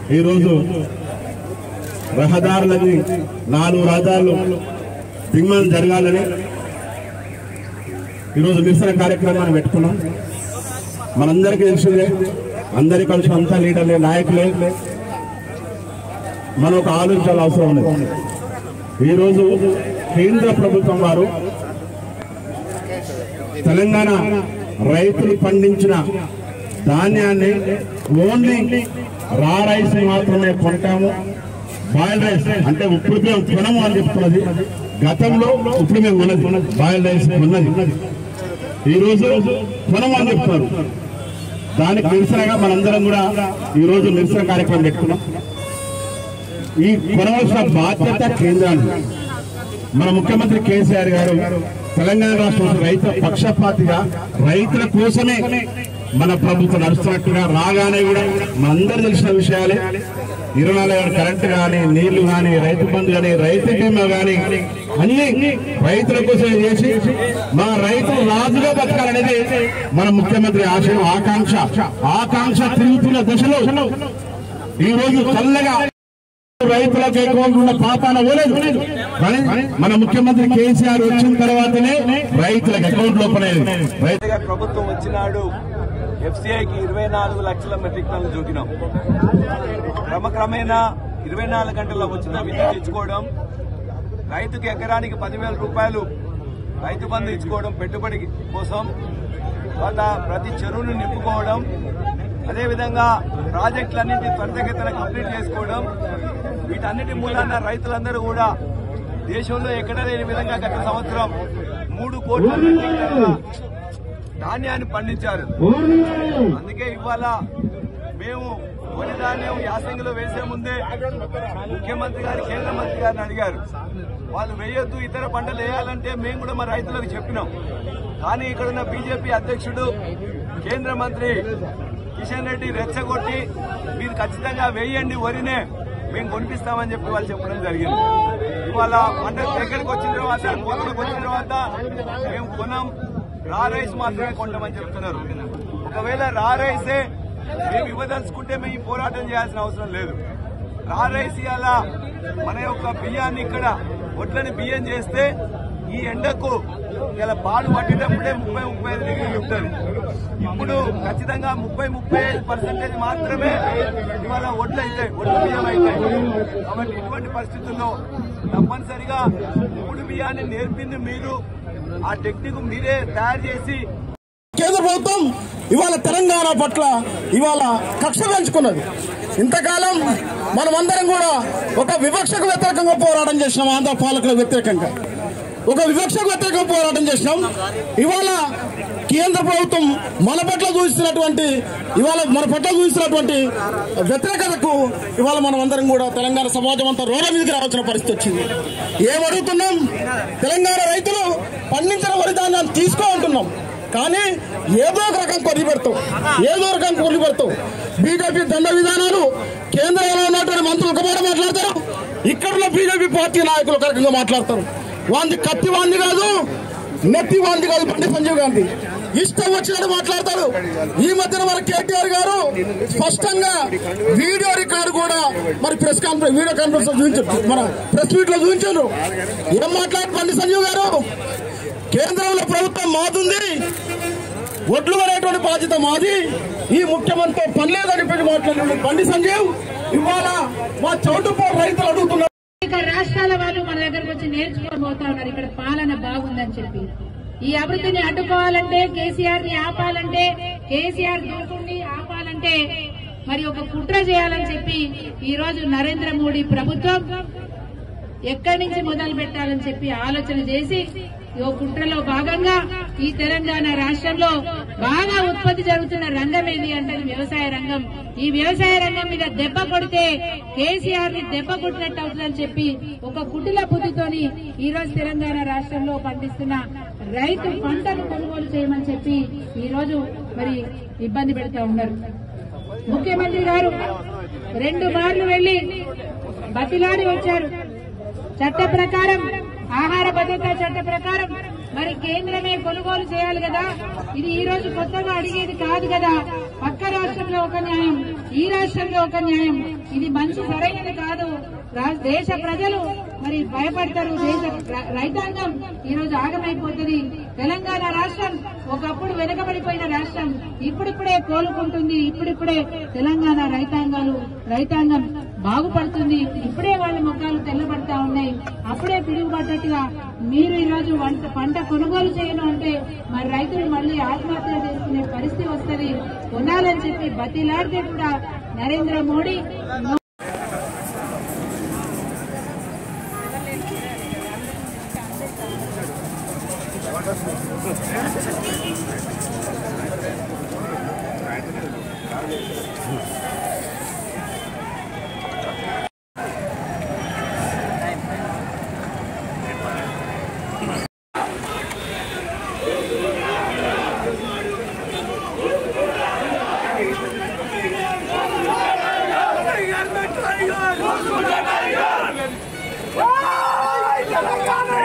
ఈరోజు రహదారులని నాలుగు రహదారులు దిగ్మం జరగాలని ఈరోజు నిరసన కార్యక్రమాన్ని పెట్టుకున్నాం మనందరికీ తెలిసిందే అందరి కలిసి అంతా లీడర్లే నాయకులే మనం ఒక ఆలోచించాల్సిన అవసరం ఉంది ఈరోజు కేంద్ర ప్రభుత్వం వారు తెలంగాణ రైతులు పండించిన ధాన్యాన్ని ఓన్లీ రా రైస్ మాత్రమే కొంటాము బాయిల్ రైస్ అంటే ఇప్పుడు మేము కొనము అని చెప్తున్నది గతంలో ఇప్పుడు మేము ఉన్నది బాయిల్ రైస్ ఉన్నది ఈ రోజు కొనము అని చెప్తున్నారు దానికి నిరసనగా మనందరం కూడా ఈ రోజు నిరసన కార్యక్రమం పెట్టుకున్నాం ఈ కొనవలసిన బాధ్యత కేంద్రానికి మన ముఖ్యమంత్రి కేసీఆర్ గారు తెలంగాణ రాష్ట్రం రైతు పక్షపాతిగా రైతుల కోసమే మన ప్రభుత్వం నడుస్తున్నట్టుగా రాగానే కూడా మనందరూ తెలిసిన విషయాలే ఇరవై నాలుగు గంటల కరెంటు కానీ నీళ్లు కానీ రైతు బంధు కానీ రైతు బీమా కానీ అన్ని రైతుల కోసం చేసి మా రైతులు రాజుగా బతకాలనేది మన ముఖ్యమంత్రి ఆశయం ఆకాంక్ష ఆకాంక్ష తిరుగుతున్న దశలో ఈ రోజు చల్లగా రైతులకు అకౌంట్ ఉన్న పాపాన పోలేదు కానీ మన ముఖ్యమంత్రి కేసీఆర్ వచ్చిన తర్వాతనే రైతులకు అకౌంట్ లోపల రైతు గారి ప్రభుత్వం వచ్చినాడు ఎఫ్సీఐకి ఇరవై నాలుగు లక్షల మెట్రిక్ టన్నులు చూకినాం క్రమక్రమేణా ఇరవై నాలుగు గంటల వచ్చిన విద్యుత్ ఇచ్చుకోవడం రైతుకి ఎకరానికి పదివేల రూపాయలు రైతు బంధు ఇచ్చుకోవడం పెట్టుబడి కోసం తర్వాత ప్రతి చెరువును నింపుకోవడం అదేవిధంగా ప్రాజెక్టులన్నింటి త్వరితగతిన కంప్లీట్ చేసుకోవడం వీటన్నిటి మూలాన రైతులందరూ కూడా దేశంలో ఎక్కడ లేని విధంగా గత సంవత్సరం మూడు కోట్ల మెట్రిక్ టన్నుల ధాన్యాన్ని పండించారు అందుకే ఇవాళ మేము వరి ధాన్యం యాసంగిలో వేసే ముందే ముఖ్యమంత్రి గారు కేంద్ర మంత్రి గారిని అడిగారు వాళ్ళు వేయొద్దు ఇతర పంటలు వేయాలంటే మేము కూడా మా రైతులకు చెప్పినాం కానీ ఇక్కడున్న బీజేపీ అధ్యక్షుడు కేంద్ర మంత్రి కిషన్ రెడ్డి రెచ్చగొట్టి మీరు ఖచ్చితంగా వేయండి వరినే మేము కొనిపిస్తామని చెప్పి వాళ్ళు చెప్పడం జరిగింది ఇవాళ పంట దగ్గరికి వచ్చిన తర్వాత కోతలకు వచ్చిన తర్వాత మేము కొనం రా రైస్ మాత్రమే కొంటామని చెప్తున్నారు ఒకవేళ రా రైసే మేము ఇవ్వదలుచుకుంటే మేము ఈ పోరాటం చేయాల్సిన అవసరం లేదు రా రైస్ ఇవాళ మన యొక్క బియ్యాన్ని ఇక్కడ వడ్లని బియ్యం చేస్తే ఈ ఎండకు ఇలా పాలు పట్టేటప్పుడే ముప్పై ముప్పై ఐదు డిగ్రీలు ఉంటుంది ఇప్పుడు ఖచ్చితంగా ముప్పై ముప్పై ఐదు పర్సెంటేజ్ మాత్రమే ఇవాళ ఒడ్లు అవుతాయి ఒడ్లు బియ్యం అవుతాయి కాబట్టి ఇటువంటి పరిస్థితుల్లో తప్పనిసరిగా మూడు బియ్యాన్ని నేర్పింది మీరు ఆ టెక్నిక్ మీరే తయారు చేసి కేంద్ర ప్రభుత్వం ఇవాళ తెలంగాణ పట్ల ఇవాళ కక్ష పెంచుకున్నది ఇంతకాలం మనమందరం కూడా ఒక వివక్షకు వ్యతిరేకంగా పోరాటం చేసినాం ఆంధ్ర పాలకులకు వ్యతిరేకంగా ఒక వివక్షకు వ్యతిరేకంగా పోరాటం చేసినాం ఇవాళ కేంద్ర ప్రభుత్వం మన పట్ల చూపిస్తున్నటువంటి ఇవాళ మన పట్ల చూపిస్తున్నటువంటి వ్యతిరేకతకు ఇవాళ మనం అందరం కూడా తెలంగాణ సమాజం అంతా రోడ్ల మీదకి రావాల్సిన పరిస్థితి వచ్చింది ఏమడుగుతున్నాం తెలంగాణ రైతులు పండించిన వరి ధాన్యాన్ని తీసుకో అంటున్నాం కానీ ఏదో ఒక రకం కొద్ది పెడతాం ఏదో ఒక రకం కొద్ది పెడతాం బీజేపీ దండ విధానాలు కేంద్రంలో ఉన్నటువంటి మంత్రులు ఒక మాట మాట్లాడతారు ఇక్కడ ఉన్న బీజేపీ పార్టీ నాయకులు ఒక రకంగా మాట్లాడతారు వాంది కత్తి వాంది కాదు నెత్తి వాంది కాదు బండి సంజీవ్ గాంధీ ఇష్టం వచ్చినట్టు మాట్లాడతారు ఈ మధ్యన మన కేటీఆర్ గారు స్పష్టంగా వీడియో రికార్డు కూడా మరి ప్రెస్ కాన్ఫరెన్స్ వీడియో కాన్ఫరెన్స్ లో చూపించారు మన ప్రెస్ మీట్ లో చూపించారు ఏం మాట్లాడు బండి సంజీవ్ గారు కేంద్రంలో ప్రభుత్వం మాదుంది ఒడ్లు అనేటువంటి బాధ్యత మాది ఈ ముఖ్యమంత్రి పని లేదని చెప్పి మాట్లాడిన బండి సంజీవ్ ఇవాళ మా చౌటుపూర్ రైతులు అడుగుతున్నారు ఇక రాష్ట్రాల వాళ్ళు మన దగ్గరకు వచ్చి నేర్చుకొని పోతా ఉన్నారు ఇక్కడ పాలన బాగుందని చెప్పి ఈ అభివృద్ధిని అడ్డుకోవాలంటే కేసీఆర్ ని ఆపాలంటే కేసీఆర్ దూకుడిని ఆపాలంటే మరి ఒక కుట్ర చేయాలని చెప్పి ఈ రోజు నరేంద్ర మోడీ ప్రభుత్వం ఎక్కడి నుంచి మొదలు పెట్టాలని చెప్పి ఆలోచన చేసి ఈ కుట్రలో భాగంగా ఈ తెలంగాణ రాష్ట్రంలో బాగా ఉత్పత్తి జరుగుతున్న రంగం ఏది అంటే అది వ్యవసాయ రంగం ఈ వ్యవసాయ రంగం మీద దెబ్బ కొడితే కేసీఆర్ ని దెబ్బ కొట్టినట్టు అవుతుందని చెప్పి ఒక కుటిల బుద్ధితోని ఈ రోజు తెలంగాణ రాష్ట్రంలో పండిస్తున్న రైతు పంటను కొనుగోలు చేయమని చెప్పి ఈ రోజు మరి ఇబ్బంది పెడతా ఉన్నారు ముఖ్యమంత్రి గారు రెండు మార్లు వెళ్లి బతిలాడి వచ్చారు చట్ట ప్రకారం ఆహార భద్రతా చట్ట ప్రకారం మరి కేంద్రమే కొనుగోలు చేయాలి కదా ఇది ఈ రోజు కొత్తగా అడిగేది కాదు కదా పక్క రాష్ట్రంలో ఒక న్యాయం ఈ రాష్ట్రంలో ఒక న్యాయం ఇది మంచి సరైనది కాదు రా- దేశ ప్రజలు మరి భయపడతారు దేశ ర- రైతాంగం ఈ రోజు ఆగమైపోతుంది తెలంగాణ రాష్ట్రం ఒకప్పుడు వెనుకబడిపోయిన రాష్ట్రం ఇప్పుడిప్పుడే కోలుకుంటుంది ఇప్పుడిప్పుడే తెలంగాణ రైతాంగాలు రైతాంగం బాగుపడుతుంది ఇప్పుడే వాళ్ళ ముఖాలు తెల్లబడతా ఉన్నాయి అప్పుడే పిడుగుపడ్డట్టుగా మీరు ఈ రోజు వంట పంట కొనుగోలు చేయను అంటే మరి రైతులు మళ్ళీ ఆత్మహత్య చేసుకునే పరిస్థితి వస్తుంది కొనాలని చెప్పి బతిలాడితే కూడా నరేంద్ర మోడీ తెలంగాణ